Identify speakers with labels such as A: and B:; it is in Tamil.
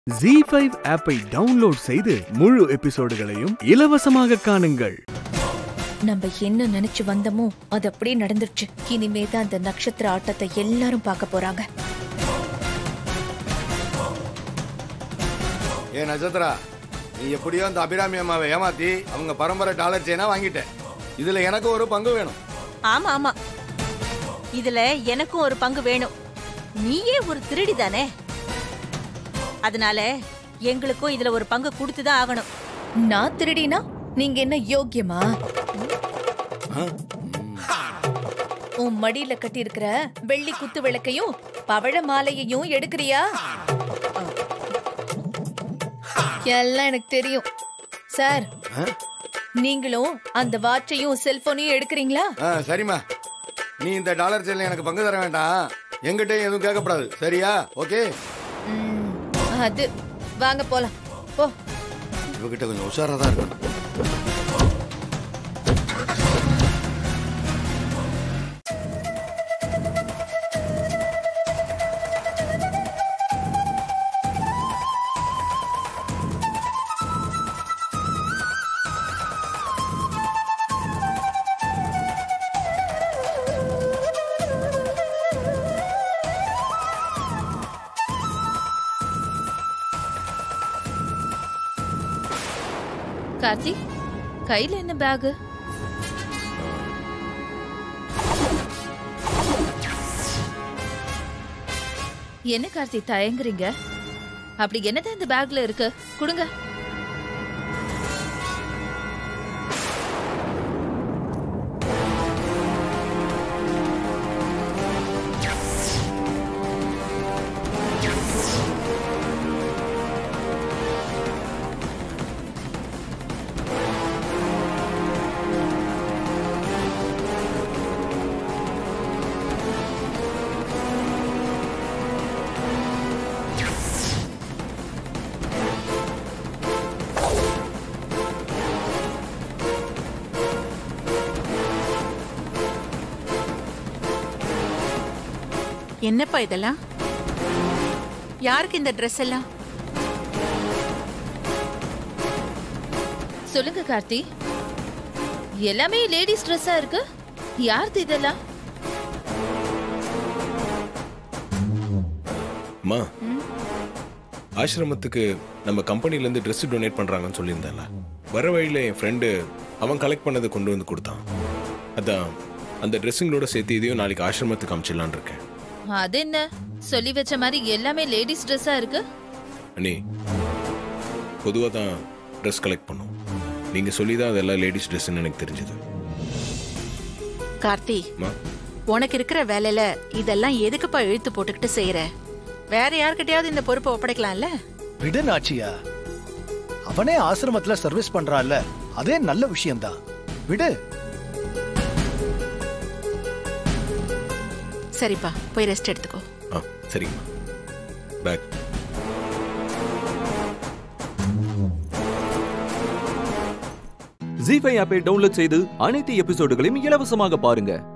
A: ஜி ஃபைவ் ஆப்பை டவுன்லோட் செய்து முழு எபிசோடுகளையும் இலவசமாக காணுங்கள்
B: நம்ம என்ன நினைச்சு வந்தோமோ அது அப்படியே நடந்துருச்சு இனிமே தான் அந்த நட்சத்திர ஆட்டத்தை எல்லாரும் பார்க்க போறாங்க
C: ஏ நட்சத்திரா நீ எப்படியோ அந்த அபிராமி அம்மாவை ஏமாத்தி அவங்க பரம்பரை டாலர் செயினா வாங்கிட்ட இதுல எனக்கு ஒரு பங்கு வேணும்
D: ஆமா ஆமா இதுல எனக்கும் ஒரு பங்கு வேணும் நீயே ஒரு திருடி தானே அதனால எங்களுக்கும் இதுல ஒரு பங்கு கொடுத்துதான் ஆகணும்
B: நான் திருடினா நீங்க என்ன யோக்கியமா உன் மடியில கட்டி இருக்கிற வெள்ளி குத்து விளக்கையும் பவழ மாலையையும் எடுக்கிறியா எல்லாம் எனக்கு தெரியும் சார் நீங்களும் அந்த வாட்சையும் செல்போனையும் எடுக்கிறீங்களா
C: ஆ சரிம்மா நீ இந்த டாலர் செயின்ல எனக்கு பங்கு தர வேண்டாம் எங்கிட்டயும் எதுவும் கேட்கப்படாது சரியா ஓகே
B: ம், அது வாங்க போலாம் போ
C: இவகிட்ட கொஞ்சம் உஷாரா தான் இருக்கணும்
B: கார்த்திக் கையில என்ன பேக் என்ன கார்த்தி தயங்குறீங்க அப்படி என்னதான் இந்த பேக்ல இருக்கு கொடுங்க
D: என்னப்பா இதெல்லாம் யாருக்கு இந்த Dress எல்லாம்
B: சொல்லுங்க கார்த்தி எல்லாமே லேடிஸ் ட்ரெஸ்ஸா இருக்கு யாருது இதெல்லாம்
E: அம்மா ஆசிரமத்துக்கு நம்ம கம்பெனில இருந்து Dress டொனேட் பண்றாங்கன்னு சொல்லியிருந்தேன்ல வர வழியில என் ஃப்ரெண்டு அவன் கலெக்ட் பண்ணதை கொண்டு வந்து கொடுத்தான் அதான் அந்த ட்ரெஸ்ஸுங்களோட சேர்த்து இதையும் நாளைக்கு ஆசிரமத்துக்கு அமிச்சிடலான் இருக்கேன்
B: அது என்ன சொல்லி வச்ச மாதிரி எல்லாமே லேடிஸ் ட்ரெஸ்ஸா இருக்கு
E: அண்ணி பொதுவாக தான் ட்ரெஸ் கலெக்ட் பண்ணோம் நீங்கள் சொல்லி தான் அதெல்லாம் லேடிஸ் ட்ரெஸ்ஸுன்னு எனக்கு தெரிஞ்சது
D: கார்த்தி
E: அம்மா
D: உனக்கு இருக்கிற வேலையில இதெல்லாம் எதுக்குப்பா இழுத்து போட்டுக்கிட்டு செய்யற வேற யார்கிட்டயாவது இந்த பொறுப்பை ஒப்படைக்கலாம்ல
F: விடு நாச்சியா அவனே ஆசிரமத்துல சர்வீஸ் பண்றான்ல அதே நல்ல விஷயம்தான் விடு
D: சரிப்பா போய் ரெஸ்ட் எடுத்துக்கோ
E: ஆ சரிங்கம்மா பேக்
G: ஜி ஃபைவ் ஆப்பை டவுன்லோட் செய்து அனைத்து எபிசோடுகளையும் இலவசமாக பாருங்க